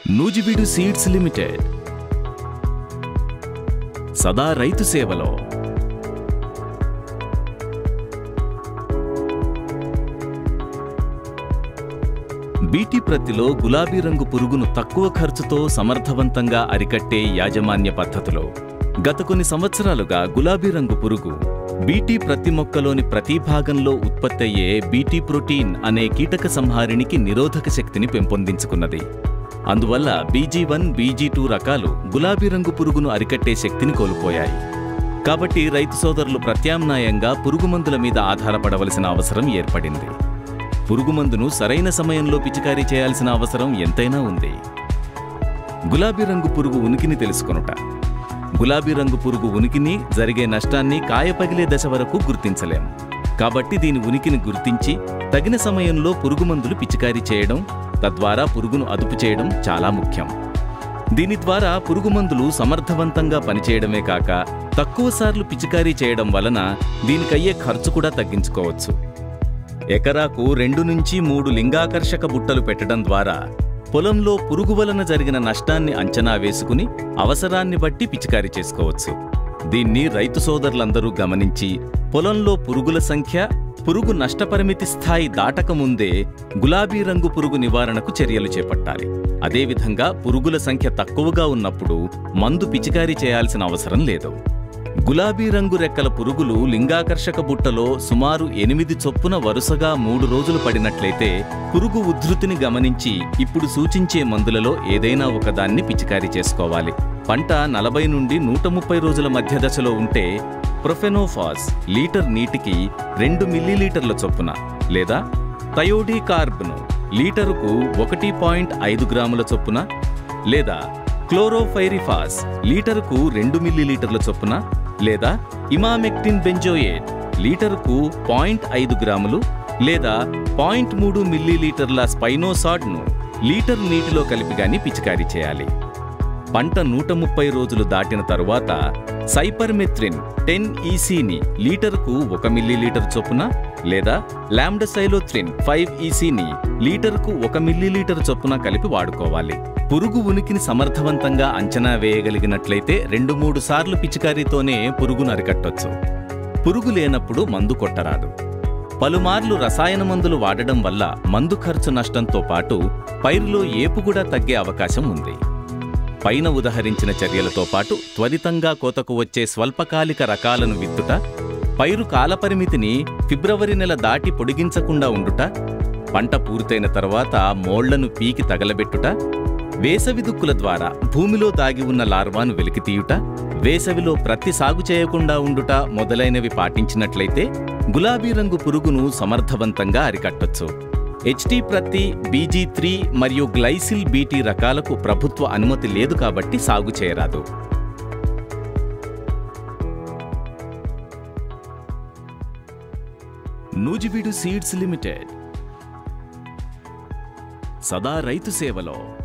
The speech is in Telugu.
నూజివీడు సీడ్స్ లిమిటెడ్ సదా రైతు సేవలో బీటీ ప్రత్తిలో గులాబీ రంగు పురుగును తక్కువ ఖర్చుతో సమర్థవంతంగా అరికట్టే యాజమాన్య పద్ధతులు గత కొన్ని సంవత్సరాలుగా గులాబీ రంగు పురుగు బీటీ ప్రతి మొక్కలోని ప్రతి భాగంలో ఉత్పత్తయ్యే బీటీ ప్రోటీన్ అనే కీటక సంహారిణికి నిరోధక శక్తిని పెంపొందించుకున్నది అందువల్ల బీజీ వన్ బీజీ టూ రకాలు గులాబీ రంగు పురుగును అరికట్టే శక్తిని కోల్పోయాయి కాబట్టి రైతు సోదరులు ప్రత్యామ్నాయంగా పురుగుమందుల మీద ఆధారపడవలసిన అవసరం ఏర్పడింది పురుగుమందును సరైన సమయంలో పిచికారీ చేయాల్సిన అవసరం ఎంతైనా ఉంది గులాబీ రంగు పురుగు ఉనికిని తెలుసుకొనుట గులాబీ రంగు పురుగు ఉనికిని జరిగే నష్టాన్ని కాయ పగిలే దశ వరకు గుర్తించలేం కాబట్టి దీని ఉనికిని గుర్తించి తగిన సమయంలో పురుగుమందులు పిచికారీ చేయడం తద్వారా పురుగును అదుపు చేయడం చాలా ముఖ్యం దీని ద్వారా పురుగుమందులు సమర్థవంతంగా పనిచేయడమే కాక తక్కువసార్లు పిచికారీ చేయడం వలన దీనికయ్యే ఖర్చు కూడా తగ్గించుకోవచ్చు ఎకరాకు రెండు నుంచి మూడు లింగాకర్షక బుట్టలు పెట్టడం ద్వారా పొలంలో పురుగు వలన జరిగిన నష్టాన్ని అంచనా వేసుకుని అవసరాన్ని బట్టి పిచికారీ చేసుకోవచ్చు దీన్ని రైతు సోదరులందరూ గమనించి పొలంలో పురుగుల సంఖ్య పురుగు నష్టపరిమితి స్థాయి దాటకముందే గులాబీ రంగు పురుగు నివారణకు చర్యలు చేపట్టాలి అదేవిధంగా పురుగుల సంఖ్య తక్కువగా ఉన్నప్పుడు మందు పిచికారీ చేయాల్సిన అవసరం లేదు గులాబీ రంగు రెక్కల పురుగులు లింగాకర్షక బుట్టలో సుమారు ఎనిమిది చొప్పున వరుసగా మూడు రోజులు పడినట్లయితే పురుగు ఉధృతిని గమనించి ఇప్పుడు సూచించే మందులలో ఏదైనా ఒకదాన్ని పిచికారీ చేసుకోవాలి పంట నలభై నుండి నూట ముప్పై రోజుల మధ్య దశలో ఉంటే ప్రొఫెనోఫాస్ లీటర్ నీటికి రెండు మిల్లీలీటర్ల చొప్పున లేదా థయోడీ కార్బ్ను లీటరుకు ఒకటి పాయింట్ ఐదు గ్రాముల చొప్పున లేదా క్లోరోఫైరిఫాస్ లీటరుకు రెండు మిల్లీలీటర్ల చొప్పున లేదా ఇమామెక్టిన్ బెంజోయేట్ లీటరుకు పాయింట్ ఐదు గ్రాములు లేదా పాయింట్ మూడు మిల్లీలీటర్ల స్పైనోసాడ్ను లీటర్ నీటిలో కలిపి గాని పిచికారీ చేయాలి పంట నూట ముప్పై రోజులు దాటిన తరువాత సైపర్మెత్రిన్ టెన్ ఈసీని లీటరుకు ఒక మిల్లీలీటర్ చొప్పున లేదా లామ్డసైలోత్రిన్ ఫైవ్ ఈసీని లీటరుకు ఒక మిల్లీలీటర్ చొప్పున కలిపి వాడుకోవాలి పురుగు ఉనికిని సమర్థవంతంగా అంచనా వేయగలిగినట్లయితే రెండు మూడు సార్లు పిచికారీతోనే పురుగును అరికట్టొచ్చు పురుగు లేనప్పుడు మందు కొట్టరాదు పలుమార్లు రసాయన మందులు వాడడం వల్ల మందు ఖర్చు నష్టంతో పాటు పైరులో ఏపు కూడా తగ్గే అవకాశం ఉంది పైన ఉదహరించిన చర్యలతో పాటు త్వరితంగా కోతకు వచ్చే స్వల్పకాలిక రకాలను విత్తుట పైరు కాలపరిమితిని ఫిబ్రవరి నెల దాటి పొడిగించకుండా ఉండుట పంట పూర్తయిన తర్వాత మోళ్లను పీకి తగలబెట్టుట వేసవి దుక్కుల ద్వారా భూమిలో దాగి ఉన్న లార్వాను వెలికితీయుట వేసవిలో ప్రతి సాగు చేయకుండా ఉండుట మొదలైనవి పాటించినట్లయితే గులాబీ రంగు పురుగును సమర్థవంతంగా అరికట్టొచ్చు హెచ్టీ ప్రతి బీజీ త్రీ మరియు గ్లైసిల్ బీటీ రకాలకు ప్రభుత్వ అనుమతి లేదు కాబట్టి సాగు చేయరాదు నూజివీడు సీడ్స్ లిమిటెడ్ సదా రైతు సేవలో